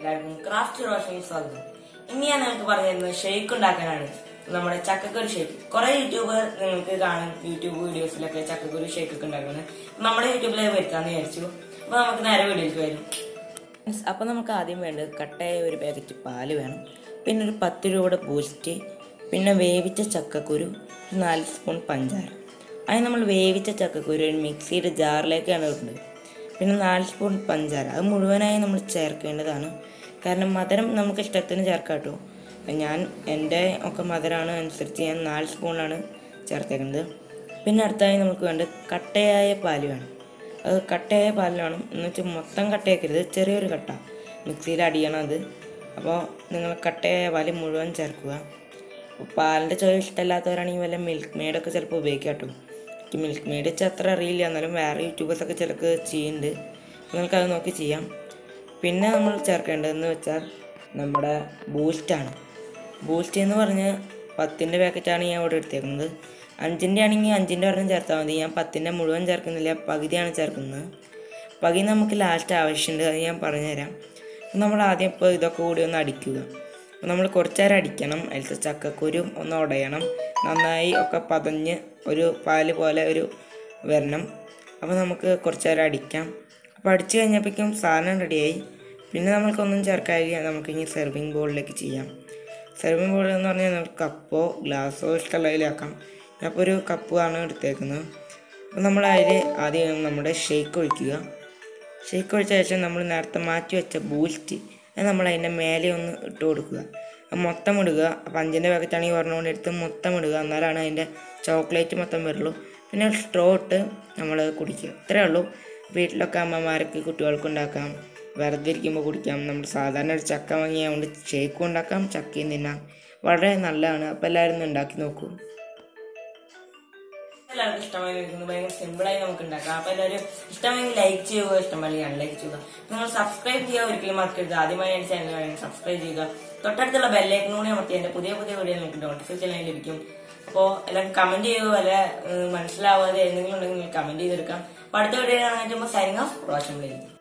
എല്ലാവർക്കും ക്രാഫ്റ്റ് റോഷനിൽ സ്വാഗതം ഇനി ഞാൻ നിങ്ങൾക്ക് പറഞ്ഞു തരുന്നത് ഷെയ്ക്ക് ഉണ്ടാക്കാനാണ് നമ്മുടെ ചക്കക്കുരു ഷേക്ക് കുറെ യൂട്യൂബർ നിങ്ങൾക്ക് കാണും യൂട്യൂബ് വീഡിയോസിലൊക്കെ ചക്കക്കുരു ഷേക്ക് ഒക്കെ ഉണ്ടാക്കുന്നത് നമ്മുടെ യൂട്യൂബിൽ വരുത്താന്ന് വിചാരിച്ചു അപ്പൊ നമുക്ക് നേരെ വീഡിയോയിലേക്ക് വരും അപ്പൊ നമുക്ക് ആദ്യം വേണ്ടത് കട്ടയായ ഒരു പാക്കറ്റ് പാല് വേണം പിന്നെ ഒരു പത്ത് രൂപയുടെ ബൂസ്റ്റ് പിന്നെ വേവിച്ച ചക്കക്കുരു ഒരു നാല് സ്പൂൺ പഞ്ചാര അതിന് നമ്മൾ വേവിച്ച ചക്കക്കുരു ഒരു മിക്സിയുടെ ജാറിലേക്കാണ് ഇടുന്നത് പിന്നെ നാല് സ്പൂൺ പഞ്ചാര അത് മുഴുവനായി നമ്മൾ ചേർക്കേണ്ടതാണ് കാരണം മധുരം നമുക്ക് ഇഷ്ടത്തിന് ചേർക്കാം കേട്ടോ ഞാൻ എൻ്റെ ഒക്കെ മധുരമാണ് അനുസരിച്ച് ഞാൻ നാല് സ്പൂണാണ് ചേർത്തേക്കുന്നത് പിന്നെ അടുത്തായി നമുക്ക് വേണ്ടത് കട്ടയായ പാല് വേണം അത് കട്ടയായ പാല് വേണം എന്ന് വെച്ചാൽ മൊത്തം കട്ടയാക്കരുത് ചെറിയൊരു കട്ട മിക്സിയിൽ അടിയണം അത് അപ്പോൾ നിങ്ങൾ കട്ടയായ പാല് മുഴുവൻ ചേർക്കുക അപ്പോൾ പാലിൻ്റെ ചോയ ഇഷ്ടമല്ലാത്തവരാണെങ്കിൽ വല്ല മിൽക്ക് മെയ്ഡൊക്കെ ചിലപ്പോൾ ഉപയോഗിക്കാം കേട്ടോ എനിക്ക് മിൽക്ക് മെയ്ഡ് വെച്ചാൽ അത്ര അറിയില്ല എന്നാലും വേറെ യൂട്യൂബേഴ്സൊക്കെ ചിലക്ക് ചെയ്യുന്നുണ്ട് നിങ്ങൾക്കത് നോക്കി ചെയ്യാം പിന്നെ നമ്മൾ ചേർക്കേണ്ടതെന്ന് വെച്ചാൽ നമ്മുടെ ബൂസ്റ്റാണ് ബൂസ്റ്റ് എന്ന് പറഞ്ഞ് പത്തിൻ്റെ പാക്കറ്റാണ് ഞാൻ ഇവിടെ എടുത്തേക്കുന്നത് അഞ്ചിൻ്റെ ആണെങ്കിൽ അഞ്ചിൻ്റെ ഒരെണ്ണം ചേർത്താൽ മതി ഞാൻ പത്തിൻ്റെ മുഴുവൻ ചേർക്കുന്നില്ല പകുതിയാണ് ചേർക്കുന്നത് പകുതി നമുക്ക് ലാസ്റ്റ് ആവശ്യമുണ്ട് അത് ഞാൻ പറഞ്ഞുതരാം നമ്മൾ ആദ്യം ഇപ്പോൾ ഇതൊക്കെ കൂടി ഒന്ന് അടിക്കുക അപ്പോൾ നമ്മൾ കുറച്ച് നേരം അടിക്കണം അതിലത്തെ ചക്കക്കുരും ഒന്ന് ഉടയണം നന്നായി ഒക്കെ പതഞ്ഞ് ഒരു പാല് പോലെ ഒരു വരണം അപ്പോൾ നമുക്ക് കുറച്ച് നേരം അടിക്കാം അപ്പോൾ അടിച്ചു കഴിഞ്ഞപ്പോഴേക്കും സാധനം റെഡിയായി പിന്നെ നമ്മൾക്കൊന്നും ചേർക്കാതില്ല നമുക്ക് ഇനി സെർവിങ് ബോളിലേക്ക് ചെയ്യാം സെർവിങ് ബോൾ എന്ന് പറഞ്ഞാൽ നമുക്ക് കപ്പോ ഗ്ലാസ്സോ ഇഷ്ടമുള്ളതിലാക്കാം ഞാൻ ഇപ്പോൾ ഒരു കപ്പാണ് എടുത്തേക്കുന്നത് അപ്പോൾ നമ്മൾ അതിൽ ആദ്യം നമ്മുടെ ഷേക്ക് ഒഴിക്കുക ഷേക്ക് ഒഴിച്ച ശേഷം നമ്മൾ നേരത്തെ മാറ്റി വെച്ച ബൂസ്റ്റ് അത് നമ്മൾ അതിൻ്റെ മേലെ ഒന്ന് ഇട്ട് കൊടുക്കുക അത് മൊത്തം ഇടുക അപ്പം അഞ്ചിൻ്റെ പാക്കറ്റാണെങ്കിൽ പറഞ്ഞുകൊണ്ട് എടുത്ത് മൊത്തം ഇടുക എന്നാലാണ് അതിൻ്റെ ചോക്ലേറ്റ് മൊത്തം വരുള്ളൂ പിന്നെ ഒരു സ്ട്രോ ഇട്ട് നമ്മൾ കുടിക്കുക ഇത്രയേ ഉള്ളൂ വീട്ടിലൊക്കെ അമ്മമാർക്ക് കുട്ടികൾക്ക് ഉണ്ടാക്കാം വെറുതെ ഇരിക്കുമ്പോൾ കുടിക്കാം നമ്മൾ സാധാരണ ഒരു ചക്ക വാങ്ങിയതുകൊണ്ട് ഷേക്കും ഉണ്ടാക്കാം ചക്കയും തിന്നാം വളരെ നല്ലതാണ് അപ്പോൾ എല്ലാവരും ഒന്ന് ഉണ്ടാക്കി നോക്കൂ എല്ലാവർക്കും ഇഷ്ടമായി നിൽക്കുന്നത് ഭയങ്കര സിമ്പിളായി നമുക്ക് ഉണ്ടാക്കാം അപ്പൊ എല്ലാവരും ഇഷ്ടമെങ്കിൽ ലൈക്ക് ചെയ്യുക ഇഷ്ടമല്ലെങ്കിൽ അൺലൈക്ക് ചെയ്യുക നിങ്ങൾ സബ്സ്ക്രൈബ് ചെയ്യുക ഒരിക്കലും മറക്കരുത് ആദ്യമായി എന്റെ ചാനൽ വേണമെങ്കിൽ സബ്സ്ക്രൈബ് ചെയ്യുക തൊട്ടടുത്തുള്ള ബെല്ലൈക്കൺ കൂടി അമർത്തി എന്റെ പുതിയ പുതിയ വീഡിയോ നിങ്ങൾക്ക് നോട്ടിഫിക്കേഷൻ ലഭിക്കും അപ്പോൾ എല്ലാം കമന്റ് ചെയ്യുക വല്ല ഏഹ്, മനസ്സിലാവാതെ എന്തെങ്കിലും ഉണ്ടെങ്കിൽ കമന്റ് ചെയ്തെടുക്കാം അപ്പൊ അടുത്ത വീഡിയോ കാണാൻ പറ്റുമ്പോൾ സൈനിങ് ഓഫ് റോഷൻ